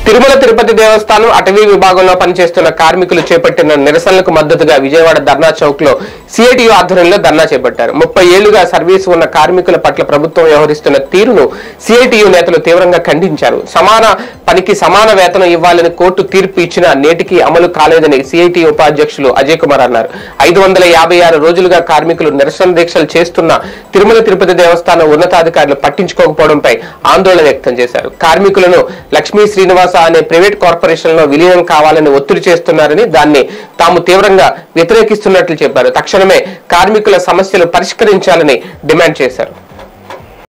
తిరుమల తిరుపతి దేవస్థానం అటవీ విభాగంలో పనిచేస్తున్న కార్మికులు చేపట్టిన నిరసనలకు మద్దతుగా విజయవాడ ధర్నా చౌక్ లో సిఐటియు ఆధ్వర్యంలో ధర్నా చేపట్టారు ముప్పై ఏళ్లుగా సర్వీసు ఉన్న కార్మికుల పట్ల ప్రభుత్వం వ్యవహరిస్తున్న తీరును సిఐటియు నేతలు తీవ్రంగా ఖండించారు సమాన పనికి సమాన వేతనం ఇవ్వాలని కోర్టు తీర్పు ఇచ్చినా నేటికి అమలు కాలేదని సిఐటియు ఉపాధ్యక్షులు అజయ్ కుమార్ అన్నారు ఐదు వందల యాభై ఆరు రోజులుగా కార్మికులు నిరసన దీక్షలు చేస్తున్న తిరుమల తిరుపతి దేవస్థానం ఉన్నతాధికారులు పట్టించుకోకపోవడంపై ఆందోళన వ్యక్తం చేశారు కార్మికులను లక్ష్మీ శ్రీనివాస అనే ప్రైవేట్ కార్పొరేషన్ లో విలీనం కావాలని ఒత్తిడి చేస్తున్నారని దాన్ని తాము తీవ్రంగా వ్యతిరేకిస్తున్నట్లు చెప్పారు తక్షణమే కార్మికుల సమస్యలు పరిష్కరించాలని డిమాండ్ చేశారు